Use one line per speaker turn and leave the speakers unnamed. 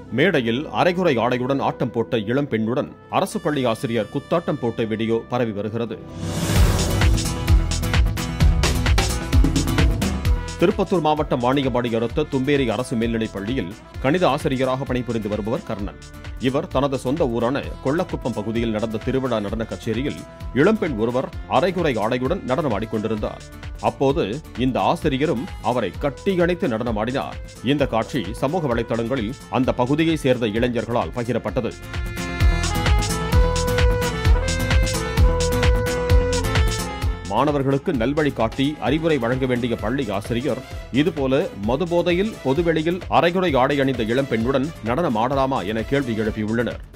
மேடையில் அரைகுறை ஆடையுடன் ஆட்டம் போட்ட இளம் பெண்ணுடன் அரசு பள்ளி ஆசிரியர் குத்தாட்டம் போட்ட வீடியோ பரவி வருகிறது திருப்பத்தூர் மாவட்டம் வாணியம்பாடி அடுத்த தும்பேரி அரசு மேல்நிலைப் பள்ளியில் கணித ஆசிரியராக பணிபுரிந்து வருபவர் கர்ணன் இவர் தனது சொந்த ஊரான கொள்ளக்குப்பம் பகுதியில் நடந்த திருவிழா நடன கச்சேரியில் இளம்பெண் ஒருவர் அரைகுறை ஆடையுடன் நடனமாடிக் கொண்டிருந்தார் அப்போது இந்த ஆசிரியரும் அவரை கட்டியணைத்து நடனமாடினார் இந்த காட்சி சமூக வலைதளங்களில் அந்த பகுதியைச் சேர்ந்த இளைஞர்களால் பகிரப்பட்டது மாணவர்களுக்கு நல்வழி காட்டி அறிவுரை வழங்க வேண்டிய பள்ளி ஆசிரியர் இதுபோல மதுபோதையில் பொதுவெளியில் அரைகுறை ஆடை அணிந்த இளம்பெண்ணுடன் நடனம் ஆடலாமா என கேள்வி எழுப்பியுள்ளனர்